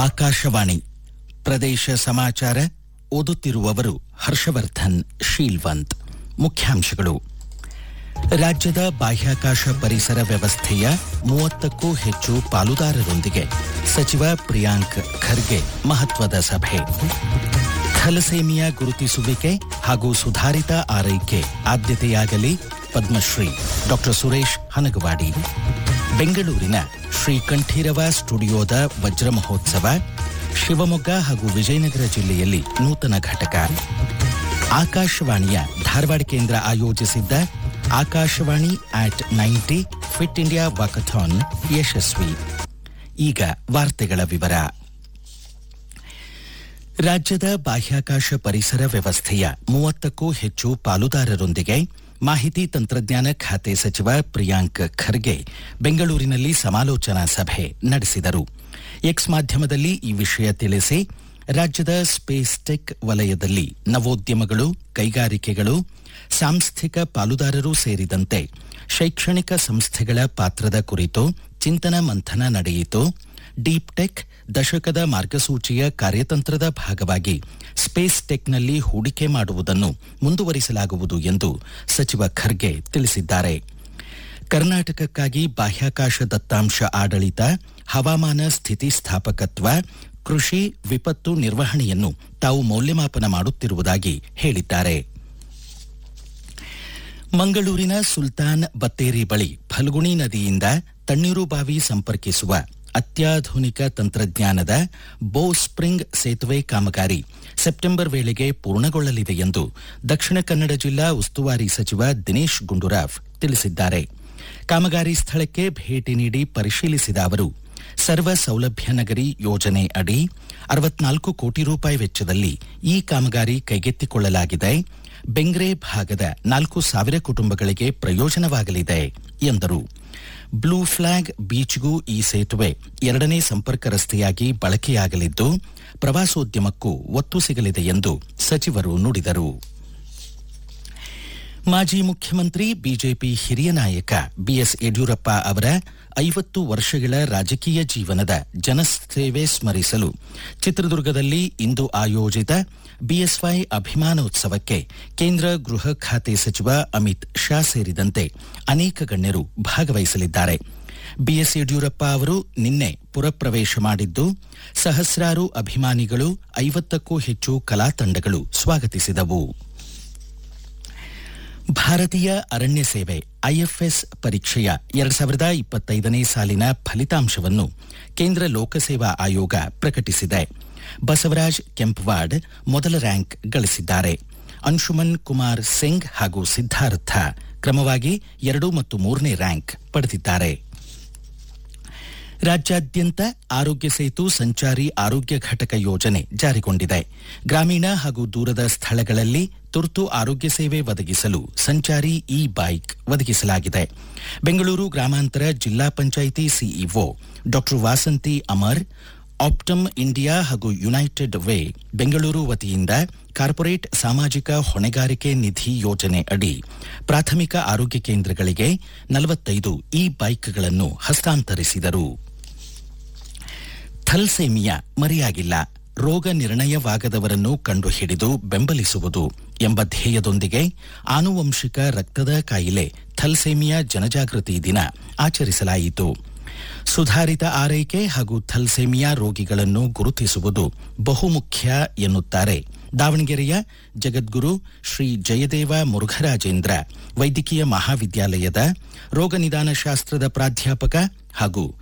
ಆಕಾಶವಾಣಿ ಪ್ರದೇಶ ಸಮಾಚಾರ ಓದುತ್ತಿರುವವರು ಹರ್ಷವರ್ಧನ್ ಶೀಲ್ವಂತ್ ಮುಖ್ಯಾಂಶಗಳು ರಾಜ್ಯದ ಬಾಹ್ಯಾಕಾಶ ಪರಿಸರ ವ್ಯವಸ್ಥೆಯ ಮೂವತ್ತಕ್ಕೂ ಹೆಚ್ಚು ಪಾಲುದಾರರೊಂದಿಗೆ ಸಚಿವ ಪ್ರಿಯಾಂಕ್ ಖರ್ಗೆ ಮಹತ್ವದ ಸಭೆ ಥಲಸೇಮಿಯಾ ಗುರುತಿಸುವಿಕೆ ಹಾಗೂ ಸುಧಾರಿತ ಆರೈಕೆ ಆದ್ಯತೆಯಾಗಲಿ ಪದ್ಮಶ್ರೀ ಡಾಕ್ಟರ್ ಸುರೇಶ್ ಹನಗವಾಡಿ ಬೆಂಗಳೂರಿನ ಶ್ರೀ ಕಂಠೀರವ ಸ್ಟುಡಿಯೋದ ವಜ್ರ ಮಹೋತ್ಸವ ಶಿವಮೊಗ್ಗ ಹಾಗೂ ವಿಜಯನಗರ ಜಿಲ್ಲೆಯಲ್ಲಿ ನೂತನ ಘಟಕ ಆಕಾಶವಾಣಿಯ ಧಾರವಾಡ ಕೇಂದ್ರ ಆಯೋಜಿಸಿದ್ದ Akashvani at ninety fit India walkathon ಯಶಸ್ವಿ ಈಗ ವಾರ್ತೆಗಳ ವಿವರ ರಾಜ್ಯದ ಬಾಹ್ಯಾಕಾಶ ಪರಿಸರ ವ್ಯವಸ್ಥೆಯ ಮೂವತ್ತಕ್ಕೂ ಹೆಚ್ಚು ಪಾಲುದಾರರೊಂದಿಗೆ ಮಾಹಿತಿ ತಂತ್ರಜ್ಞಾನ ಖಾತೆ ಸಚಿವ ಪ್ರಿಯಾಂಕ್ ಖರ್ಗೆ ಬೆಂಗಳೂರಿನಲ್ಲಿ ಸಮಾಲೋಚನಾ ಸಭೆ ನಡೆಸಿದರು ಎಕ್ಸ್ ಮಾಧ್ಯಮದಲ್ಲಿ ಈ ವಿಷಯ ತಿಳಿಸಿ ರಾಜ್ಯದ ಸ್ಪೇಸ್ ಟೆಕ್ ವಲಯದಲ್ಲಿ ನವೋದ್ಯಮಗಳು ಕೈಗಾರಿಕೆಗಳು ಸಾಂಸ್ಥಿಕ ಪಾಲುದಾರರು ಸೇರಿದಂತೆ ಶೈಕ್ಷಣಿಕ ಸಂಸ್ಥೆಗಳ ಪಾತ್ರದ ಕುರಿತು ಚಿಂತನ ಮಂಥನ ನಡೆಯಿತು ಡೀಪ್ ಟೆಕ್ ದಶಕದ ಮಾರ್ಗಸೂಚಿಯ ಕಾರ್ಯತಂತ್ರದ ಭಾಗವಾಗಿ ಸ್ಪೇಸ್ ಟೆಕ್ನಲ್ಲಿ ಹೂಡಿಕೆ ಮಾಡುವುದನ್ನು ಮುಂದುವರಿಸಲಾಗುವುದು ಎಂದು ಸಚಿವ ಖರ್ಗೆ ತಿಳಿಸಿದ್ದಾರೆ ಕರ್ನಾಟಕಕ್ಕಾಗಿ ಬಾಹ್ಯಾಕಾಶ ದತ್ತಾಂಶ ಆಡಳಿತ ಹವಾಮಾನ ಸ್ಥಿತಿಸ್ಥಾಪಕತ್ವ ಕೃಷಿ ವಿಪತ್ತು ನಿರ್ವಹಣೆಯನ್ನು ತಾವು ಮೌಲ್ಯಮಾಪನ ಮಾಡುತ್ತಿರುವುದಾಗಿ ಹೇಳಿದ್ದಾರೆ ಮಂಗಳೂರಿನ ಸುಲ್ತಾನ್ ಬತ್ತೇರಿ ಬಳಿ ಫಲ್ಗುಣಿ ನದಿಯಿಂದ ತಣ್ಣೀರುಬಾವಿ ಸಂಪರ್ಕಿಸುವ ಅತ್ಯಾಧುನಿಕ ತಂತ್ರಜ್ಞಾನದ ಬೋ ಸ್ಪ್ರಿಂಗ್ ಸೇತುವೆ ಕಾಮಗಾರಿ ಸೆಪ್ಟೆಂಬರ್ ವೇಳೆಗೆ ಪೂರ್ಣಗೊಳ್ಳಲಿದೆ ಎಂದು ದಕ್ಷಿಣ ಕನ್ನಡ ಜಿಲ್ಲಾ ಉಸ್ತುವಾರಿ ಸಚಿವ ದಿನೇಶ್ ಗುಂಡೂರಾವ್ ತಿಳಿಸಿದ್ದಾರೆ ಕಾಮಗಾರಿ ಸ್ಥಳಕ್ಕೆ ಭೇಟಿ ನೀಡಿ ಪರಿಶೀಲಿಸಿದ ಅವರು ಸರ್ವ ಸೌಲಭ್ಯ ನಗರಿ ಯೋಜನೆ ಅಡಿ ಅರವತ್ನಾಲ್ಕು ಕೋಟಿ ರೂಪಾಯಿ ವೆಚ್ಚದಲ್ಲಿ ಈ ಕಾಮಗಾರಿ ಕೈಗೆತ್ತಿಕೊಳ್ಳಲಾಗಿದೆ ಬೆಂಗ್ರೆ ಭಾಗದ ನಾಲ್ಕು ಸಾವಿರ ಕುಟುಂಬಗಳಿಗೆ ಪ್ರಯೋಜನವಾಗಲಿದೆ ಎಂದರು ಬ್ಲೂ ಫ್ಲಾಗ್ ಬೀಚ್ಗೂ ಈ ಸೇತುವೆ ಎರಡನೇ ಸಂಪರ್ಕ ರಸ್ತೆಯಾಗಿ ಬಳಕೆಯಾಗಲಿದ್ದು ಪ್ರವಾಸೋದ್ಯಮಕ್ಕೂ ಒತ್ತು ಸಿಗಲಿದೆ ಎಂದು ಸಚಿವರು ನುಡಿದರು ಮಾಜಿ ಮುಖ್ಯಮಂತ್ರಿ ಬಿಜೆಪಿ ಹಿರಿಯ ನಾಯಕ ಬಿಎಸ್ ಯಡಿಯೂರಪ್ಪ ಅವರ ಐವತ್ತು ವರ್ಷಗಳ ರಾಜಕೀಯ ಜೀವನದ ಜನಸೇವೆ ಸ್ಮರಿಸಲು ಚಿತ್ರದುರ್ಗದಲ್ಲಿ ಇಂದು ಆಯೋಜಿತ ಬಿಎಸ್ವೈ ಅಭಿಮಾನೋತ್ಸವಕ್ಕೆ ಕೇಂದ್ರ ಗೃಹ ಖಾತೆ ಸಚಿವ ಅಮಿತ್ ಶಾ ಸೇರಿದಂತೆ ಅನೇಕ ಗಣ್ಯರು ಭಾಗವಹಿಸಲಿದ್ದಾರೆ ಬಿಎಸ್ ಯಡಿಯೂರಪ್ಪ ಅವರು ನಿನ್ನೆ ಪುರಪ್ರವೇಶ ಮಾಡಿದ್ದು ಸಹಸ್ರಾರು ಅಭಿಮಾನಿಗಳು ಐವತ್ತಕ್ಕೂ ಹೆಚ್ಚು ಕಲಾ ತಂಡಗಳು ಸ್ವಾಗತಿಸಿದವು ಭಾರತೀಯ ಅರಣ್ಯ ಸೇವೆ ಐಎಫ್ಎಸ್ ಪರೀಕ್ಷೆಯ ಎರಡ್ ಸಾವಿರದ ಇಪ್ಪತ್ತೈದನೇ ಸಾಲಿನ ಫಲಿತಾಂಶವನ್ನು ಕೇಂದ್ರ ಲೋಕಸೇವಾ ಆಯೋಗ ಪ್ರಕಟಿಸಿದೆ ಬಸವರಾಜ್ ಕೆಂಪವಾಡ್ ಮೊದಲ ರ್ಯಾಂಕ್ ಗಳಿಸಿದ್ದಾರೆ ಅಂಶುಮನ್ ಕುಮಾರ್ ಸಿಂಗ್ ಹಾಗೂ ಸಿದ್ಧಾರ್ಥ ಕ್ರಮವಾಗಿ ಎರಡು ಮತ್ತು ಮೂರನೇ ರ್ಯಾಂಕ್ ಪಡೆದಿದ್ದಾರೆ ರಾಜ್ಯಾದ್ಯಂತ ಆರೋಗ್ಯ ಸೇತು ಸಂಚಾರಿ ಆರೋಗ್ಯ ಘಟಕ ಯೋಜನೆ ಜಾರಿಗೊಂಡಿದೆ ಗ್ರಾಮೀಣ ಹಾಗೂ ದೂರದ ಸ್ಥಳಗಳಲ್ಲಿ ತುರ್ತು ಆರೋಗ್ಯ ಸೇವೆ ಒದಗಿಸಲು ಸಂಚಾರಿ ಇ ಬೈಕ್ ಒದಗಿಸಲಾಗಿದೆ ಬೆಂಗಳೂರು ಗ್ರಾಮಾಂತರ ಜಿಲ್ಲಾ panchayat CEO Dr Vasanthi Amar Optum India ಹಾಗೂ ಯುನೈಟೆಡ್ ವೇ ಬೆಂಗಳೂರು ವತಿಯಿಂದ ಕಾರ್ಪೊರೇಟ್ ಸಾಮಾಜಿಕ ಹೊಣೆಗಾರಿಕೆ ನಿಧಿ ಯೋಜನೆ ಅಡಿ ಪ್ರಾಥಮಿಕ ಆರೋಗ್ಯ ಕೇಂದ್ರಗಳಿಗೆ ನಲವತ್ತೈದು ಇ ಬೈಕ್ಗಳನ್ನು ಹಸ್ತಾಂತರಿಸಿದರು ಥಲ್ಸೇಮಿಯಾ ಮರೆಯಾಗಿಲ್ಲ ರೋಗ ನಿರ್ಣಯವಾಗದವರನ್ನು ಕಂಡುಹಿಡಿದು ಬೆಂಬಲಿಸುವುದು ಎಂಬ ಧ್ಯೇಯದೊಂದಿಗೆ ಆನುವಂಶಿಕ ರಕ್ತದ ಕಾಯಿಲೆ ಥಲ್ಸೇಮಿಯಾ ಜನಜಾಗೃತಿ ದಿನ ಆಚರಿಸಲಾಯಿತು ಸುಧಾರಿತ ಆರೈಕೆ ಹಾಗೂ ಥಲ್ಸೇಮಿಯಾ ರೋಗಿಗಳನ್ನು ಗುರುತಿಸುವುದು ಬಹುಮುಖ್ಯ ಎನ್ನುತ್ತಾರೆ ದಾವಣಗೆರೆಯ ಜಗದ್ಗುರು ಶ್ರೀ ಜಯದೇವ ಮುರುಘರಾಜೇಂದ್ರ ವೈದ್ಯಕೀಯ ಮಹಾವಿದ್ಯಾಲಯದ ರೋಗ ನಿದಾನ ಶಾಸ್ತ್ರದ ಪ್ರಾಧ್ಯಾಪಕ ಹಾಗೂ